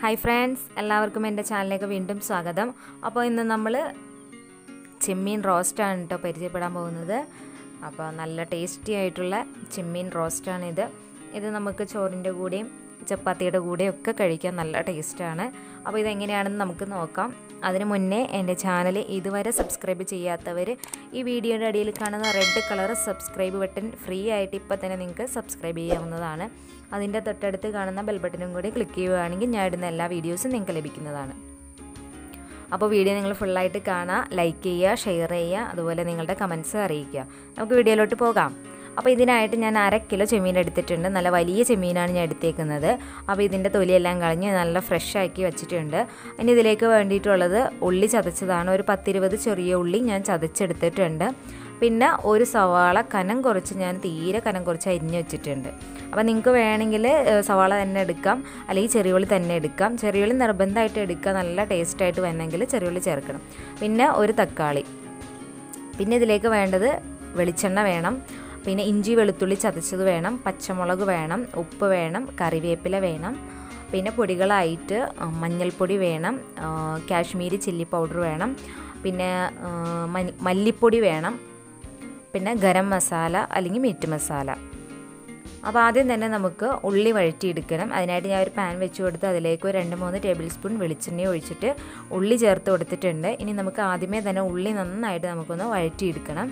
hi friends എല്ലാവർക്കും എൻ്റെ ചാനലിലേക്ക് വീണ്ടും സ്വാഗതം അപ്പോൾ ഇന്ന് നമ്മൾ ചെമ്മീൻ റോസ്റ്റാണ് കേട്ടോ പരിചയപ്പെടാൻ പോകുന്നത് അപ്പോൾ നല്ല ടേസ്റ്റി ആയിട്ടുള്ള ചെമ്മീൻ റോസ്റ്റാണിത് ഇത് നമുക്ക് ചോറിൻ്റെ കൂടെയും ചപ്പാത്തിയുടെ കൂടെയും ഒക്കെ കഴിക്കാൻ നല്ല ടേസ്റ്റാണ് അപ്പോൾ ഇതെങ്ങനെയാണെന്ന് നമുക്ക് നോക്കാം അതിന് മുന്നേ എൻ്റെ ചാനൽ ഇതുവരെ സബ്സ്ക്രൈബ് ചെയ്യാത്തവർ ഈ വീഡിയോയുടെ അടിയിൽ കാണുന്ന red colour subscribe button free ആയിട്ട് ഇപ്പോൾ തന്നെ നിങ്ങൾക്ക് സബ്സ്ക്രൈബ് ചെയ്യാവുന്നതാണ് അതിൻ്റെ തൊട്ടടുത്ത് കാണുന്ന ബെൽ ബട്ടനും കൂടി ക്ലിക്ക് ചെയ്യുകയാണെങ്കിൽ ഞാൻ ഇടുന്ന എല്ലാ വീഡിയോസും നിങ്ങൾക്ക് ലഭിക്കുന്നതാണ് അപ്പോൾ വീഡിയോ നിങ്ങൾ ഫുള്ളായിട്ട് കാണുക ലൈക്ക് ചെയ്യുക ഷെയർ ചെയ്യുക അതുപോലെ നിങ്ങളുടെ കമൻസ് അറിയിക്കുക നമുക്ക് വീഡിയോയിലോട്ട് പോകാം അപ്പോൾ ഇതിനായിട്ട് ഞാൻ അര കിലോ ചെമ്മീൻ എടുത്തിട്ടുണ്ട് നല്ല വലിയ ചെമ്മീനാണ് ഞാൻ എടുത്തേക്കുന്നത് അപ്പോൾ ഇതിൻ്റെ തൊലിയെല്ലാം കളഞ്ഞ് നല്ല ഫ്രഷ് ആക്കി വെച്ചിട്ടുണ്ട് ഇനി ഇതിലേക്ക് വേണ്ടിയിട്ടുള്ളത് ഉള്ളി ചതച്ചതാണ് ഒരു പത്തിരുപത് ചെറിയ ഉള്ളി ഞാൻ ചതച്ചെടുത്തിട്ടുണ്ട് പിന്നെ ഒരു സവാള കനം കുറച്ച് ഞാൻ തീരെ കനം കുറച്ച് അരിഞ്ഞ് വെച്ചിട്ടുണ്ട് അപ്പോൾ നിങ്ങൾക്ക് വേണമെങ്കിൽ സവാള തന്നെ എടുക്കാം അല്ലെങ്കിൽ ചെറിയുള്ളി തന്നെ എടുക്കാം ചെറിയുള്ളി നിർബന്ധമായിട്ട് എടുക്കുക നല്ല ടേസ്റ്റായിട്ട് വരണമെങ്കിൽ ചെറിയുള്ളി ചേർക്കണം പിന്നെ ഒരു തക്കാളി പിന്നെ ഇതിലേക്ക് വേണ്ടത് വെളിച്ചെണ്ണ വേണം പിന്നെ ഇഞ്ചി വെളുത്തുള്ളി ചതച്ചത് വേണം പച്ചമുളക് വേണം ഉപ്പ് വേണം കറിവേപ്പില വേണം പിന്നെ പൊടികളായിട്ട് മഞ്ഞൾപ്പൊടി വേണം കാശ്മീരി ചില്ലി പൗഡർ വേണം പിന്നെ മല്ലിപ്പൊടി വേണം പിന്നെ ഗരം മസാല അല്ലെങ്കിൽ മീറ്റ് മസാല അപ്പോൾ ആദ്യം തന്നെ നമുക്ക് ഉള്ളി വഴറ്റിയെടുക്കണം അതിനായിട്ട് ഞാൻ ഒരു പാൻ വെച്ച് കൊടുത്ത് അതിലേക്ക് ഒരു രണ്ട് മൂന്ന് ടേബിൾ സ്പൂൺ വെളിച്ചെണ്ണ ഒഴിച്ചിട്ട് ഉള്ളി ചേർത്ത് കൊടുത്തിട്ടുണ്ട് ഇനി നമുക്ക് ആദ്യമേ തന്നെ ഉള്ളി നന്നായിട്ട് നമുക്കൊന്ന് വഴറ്റിയെടുക്കണം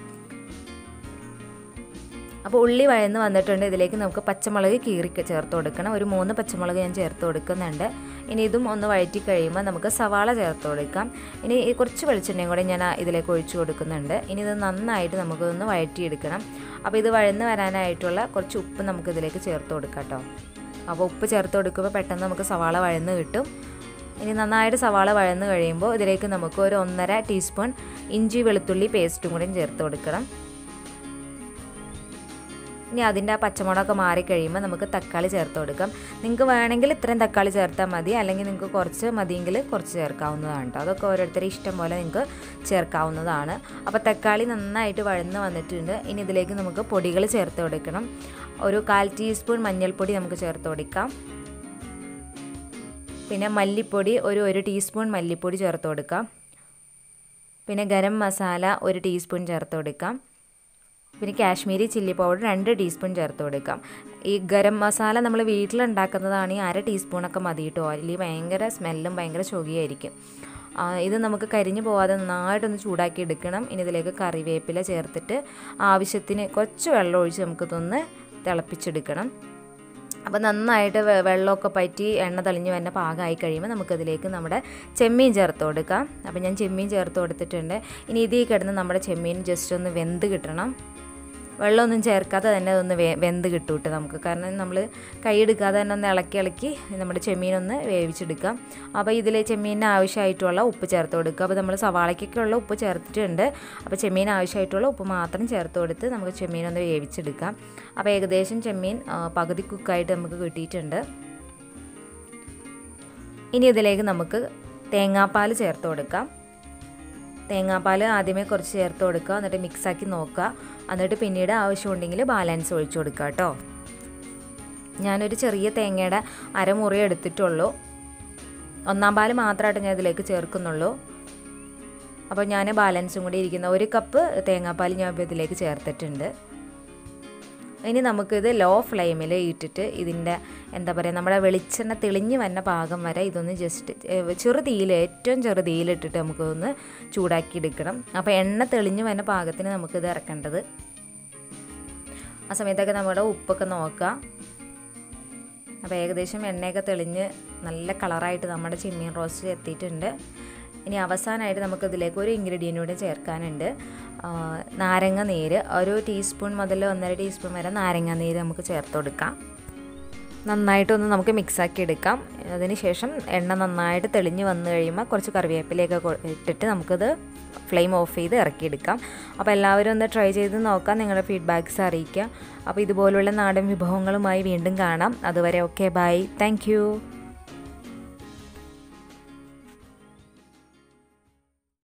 അപ്പോൾ ഉള്ളി വഴന്ന് വന്നിട്ടുണ്ട് ഇതിലേക്ക് നമുക്ക് പച്ചമുളക് കീറി ചേർത്ത് കൊടുക്കണം ഒരു മൂന്ന് പച്ചമുളക് ഞാൻ ചേർത്ത് കൊടുക്കുന്നുണ്ട് ഇനി ഇതും ഒന്ന് വഴറ്റി കഴിയുമ്പോൾ നമുക്ക് സവാള ചേർത്ത് കൊടുക്കാം ഇനി കുറച്ച് വെളിച്ചെണ്ണയും കൂടെ ഞാൻ ഇതിലേക്ക് ഒഴിച്ചു കൊടുക്കുന്നുണ്ട് ഇനി ഇത് നന്നായിട്ട് നമുക്കൊന്ന് വഴറ്റിയെടുക്കണം അപ്പോൾ ഇത് വഴന്ന് വരാനായിട്ടുള്ള കുറച്ച് ഉപ്പ് നമുക്ക് ഇതിലേക്ക് ചേർത്ത് കൊടുക്കാം കേട്ടോ അപ്പോൾ ഉപ്പ് ചേർത്ത് കൊടുക്കുമ്പോൾ പെട്ടെന്ന് നമുക്ക് സവാള വഴന്ന് കിട്ടും ഇനി നന്നായിട്ട് സവാള വഴന്ന് കഴിയുമ്പോൾ ഇതിലേക്ക് നമുക്ക് ഒരു ഒന്നര ടീസ്പൂൺ ഇഞ്ചി വെളുത്തുള്ളി പേസ്റ്റും കൂടി ചേർത്ത് കൊടുക്കണം ഇനി അതിൻ്റെ ആ പച്ചമുളകൊക്കെ മാറിക്കഴിയുമ്പോൾ നമുക്ക് തക്കാളി ചേർത്ത് കൊടുക്കാം നിങ്ങൾക്ക് വേണമെങ്കിൽ ഇത്രയും തക്കാളി ചേർത്താൽ മതി അല്ലെങ്കിൽ നിങ്ങൾക്ക് കുറച്ച് മതിയെങ്കിൽ കുറച്ച് ചേർക്കാവുന്നതാണ് കേട്ടോ അതൊക്കെ ഓരോരുത്തരുടെ ഇഷ്ടം പോലെ നിങ്ങൾക്ക് ചേർക്കാവുന്നതാണ് അപ്പോൾ തക്കാളി നന്നായിട്ട് വഴന്ന് വന്നിട്ടുണ്ട് ഇനി ഇതിലേക്ക് നമുക്ക് പൊടികൾ ചേർത്ത് കൊടുക്കണം ഒരു കാൽ ടീസ്പൂൺ മഞ്ഞൾപ്പൊടി നമുക്ക് ചേർത്ത് കൊടുക്കാം പിന്നെ മല്ലിപ്പൊടി ഒരു ഒരു ടീസ്പൂൺ മല്ലിപ്പൊടി ചേർത്ത് കൊടുക്കാം പിന്നെ ഗരം മസാല ഒരു ടീസ്പൂൺ ചേർത്ത് കൊടുക്കാം പിന്നെ കാശ്മീരി ചില്ലി പൗഡർ രണ്ട് ടീസ്പൂൺ ചേർത്ത് കൊടുക്കാം ഈ ഗരം മസാല നമ്മൾ വീട്ടിലുണ്ടാക്കുന്നതാണെങ്കിൽ അര ടീസ്പൂണൊക്കെ മതി കേട്ടോ അല്ലെങ്കിൽ ഭയങ്കര സ്മെല്ലും ഭയങ്കര ചൊകിയായിരിക്കും ഇത് നമുക്ക് കരിഞ്ഞു പോവാതെ നന്നായിട്ടൊന്ന് ചൂടാക്കി എടുക്കണം ഇനി ഇതിലേക്ക് കറിവേപ്പില ചേർത്തിട്ട് ആവശ്യത്തിന് കുറച്ച് വെള്ളം ഒഴിച്ച് നമുക്കിതൊന്ന് തിളപ്പിച്ചെടുക്കണം അപ്പോൾ നന്നായിട്ട് വെള്ളമൊക്കെ പറ്റി എണ്ണ തെളിഞ്ഞ് വന്ന പാകമായി കഴിയുമ്പോൾ നമുക്കതിലേക്ക് നമ്മുടെ ചെമ്മീൻ ചേർത്ത് കൊടുക്കാം അപ്പോൾ ഞാൻ ചെമ്മീൻ ചേർത്ത് കൊടുത്തിട്ടുണ്ട് ഇനി ഇതിൽ കിടന്ന് നമ്മുടെ ചെമ്മീൻ ജസ്റ്റ് ഒന്ന് വെന്ത് കിട്ടണം വെള്ളമൊന്നും ചേർക്കാതെ തന്നെ ഒന്ന് വേ വെന്ത് കിട്ടും കേട്ടോ നമുക്ക് കാരണം നമ്മൾ കൈ എടുക്കാതെ തന്നെ ഒന്ന് ഇളക്കി ഇളക്കി നമ്മുടെ ചെമ്മീനൊന്ന് വേവിച്ചെടുക്കാം അപ്പോൾ ഇതിൽ ചെമ്മീനിന് ആവശ്യമായിട്ടുള്ള ഉപ്പ് ചേർത്ത് കൊടുക്കുക അപ്പോൾ നമ്മൾ സവാളയ്ക്കൊക്കെയുള്ള ഉപ്പ് ചേർത്തിട്ടുണ്ട് അപ്പോൾ ചെമ്മീൻ ആവശ്യമായിട്ടുള്ള ഉപ്പ് മാത്രം ചേർത്ത് കൊടുത്ത് നമുക്ക് ചെമ്മീനൊന്ന് വേവിച്ചെടുക്കാം അപ്പോൾ ഏകദേശം ചെമ്മീൻ പകുതി കുക്കായിട്ട് നമുക്ക് കിട്ടിയിട്ടുണ്ട് ഇനി ഇതിലേക്ക് നമുക്ക് തേങ്ങാപ്പാൽ ചേർത്ത് കൊടുക്കാം തേങ്ങാപ്പാൽ ആദ്യമേ കുറച്ച് ചേർത്ത് കൊടുക്കുക എന്നിട്ട് മിക്സാക്കി നോക്കുക എന്നിട്ട് പിന്നീട് ആവശ്യമുണ്ടെങ്കിൽ ബാലൻസ് ഒഴിച്ചു കൊടുക്കുക കേട്ടോ ഞാനൊരു ചെറിയ തേങ്ങയുടെ അരമുറി എടുത്തിട്ടുള്ളൂ ഒന്നാം പാൽ മാത്രമായിട്ട് ഞാൻ ഇതിലേക്ക് ചേർക്കുന്നുള്ളൂ അപ്പോൾ ഞാൻ ബാലൻസും കൂടി ഇരിക്കുന്ന ഒരു കപ്പ് തേങ്ങാപ്പാൽ ഞാൻ ഇപ്പോൾ ഇതിലേക്ക് ചേർത്തിട്ടുണ്ട് ഇനി നമുക്കിത് ലോ ഫ്ലെയിമിൽ ഇട്ടിട്ട് ഇതിൻ്റെ എന്താ പറയുക നമ്മുടെ വെളിച്ചെണ്ണ തെളിഞ്ഞ് വന്ന പാകം വരെ ഇതൊന്ന് ജസ്റ്റ് ചെറു തീയിൽ ഏറ്റവും ചെറു തീയിലിട്ടിട്ട് നമുക്കൊന്ന് ചൂടാക്കി എടുക്കണം അപ്പോൾ എണ്ണ തെളിഞ്ഞ് വന്ന പാകത്തിന് നമുക്കിത് ഇറക്കേണ്ടത് ആ സമയത്തൊക്കെ നമ്മുടെ ഉപ്പൊക്കെ നോക്കുക അപ്പോൾ ഏകദേശം എണ്ണയൊക്കെ തെളിഞ്ഞ് നല്ല കളറായിട്ട് നമ്മുടെ ചെമ്മീൻ റോസ്റ്റ് എത്തിയിട്ടുണ്ട് ഇനി അവസാനമായിട്ട് നമുക്ക് ഇതിലേക്ക് ഒരു ഇൻഗ്രീഡിയൻ്റ് കൂടി ചേർക്കാനുണ്ട് നാരങ്ങ നീര് ഒരു ടീസ്പൂൺ മുതൽ ഒന്നര ടീസ്പൂൺ വരെ നാരങ്ങ നീര് നമുക്ക് ചേർത്ത് കൊടുക്കാം നന്നായിട്ടൊന്ന് നമുക്ക് മിക്സാക്കി എടുക്കാം അതിന് ശേഷം എണ്ണ നന്നായിട്ട് തെളിഞ്ഞ് വന്നു കഴിയുമ്പോൾ കുറച്ച് കറിവേപ്പിലയൊക്കെ ഇട്ടിട്ട് നമുക്കത് ഫ്ലെയിം ഓഫ് ചെയ്ത് ഇറക്കിയെടുക്കാം അപ്പോൾ എല്ലാവരും ഒന്ന് ട്രൈ ചെയ്ത് നോക്കാം നിങ്ങളുടെ ഫീഡ്ബാക്ക്സ് അറിയിക്കുക അപ്പോൾ ഇതുപോലുള്ള നാടൻ വിഭവങ്ങളുമായി വീണ്ടും കാണാം അതുവരെ ഓക്കെ ബൈ താങ്ക്